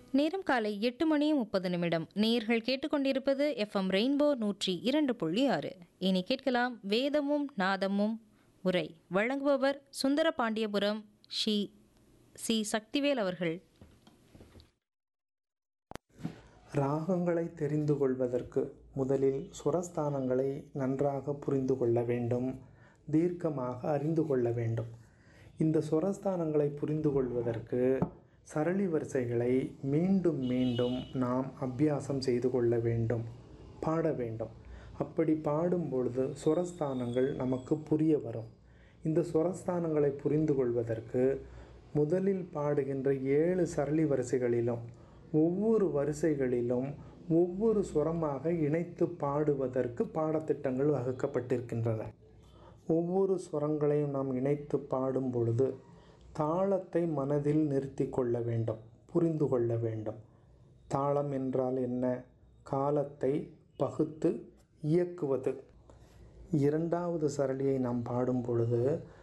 நேரம் காலை எட்டு மணி முப்பது நிமிடம் நேர்கள் கேட்டுக்கொண்டிருப்பது எஃப்எம் ரெயின்போ நூற்றி இரண்டு புள்ளி ஆறு இனி கேட்கலாம் வேதமும் நாதமும் உரை வழங்குபவர் சுந்தர பாண்டியபுரம் ஷி சி சக்திவேல் அவர்கள் ராகங்களை தெரிந்து கொள்வதற்கு முதலில் சுரஸ்தானங்களை நன்றாக புரிந்து கொள்ள வேண்டும் தீர்க்கமாக அறிந்து கொள்ள வேண்டும் இந்த சுரஸ்தானங்களை புரிந்து கொள்வதற்கு சரளி வரிசைகளை மீண்டும் மீண்டும் நாம் அபியாசம் செய்து கொள்ள வேண்டும் பாட வேண்டும் அப்படி பாடும் பொழுது சுரஸ்தானங்கள் நமக்கு புரிய வரும் இந்த சுரஸ்தானங்களை புரிந்து கொள்வதற்கு முதலில் பாடுகின்ற ஏழு சரளி வரிசைகளிலும் ஒவ்வொரு வரிசைகளிலும் ஒவ்வொரு சுரமாக இணைத்து பாடுவதற்கு பாடத்திட்டங்கள் வகுக்கப்பட்டிருக்கின்றன ஒவ்வொரு சுரங்களையும் நாம் இணைத்து பாடும் பொழுது தாளத்தை மனதில் நிறுத்தி கொள்ள வேண்டும் புரிந்து கொள்ள வேண்டும் தாளம் என்றால் என்ன காலத்தை பகுத்து இயக்குவது இரண்டாவது சரளியை நாம் பாடும் பொழுது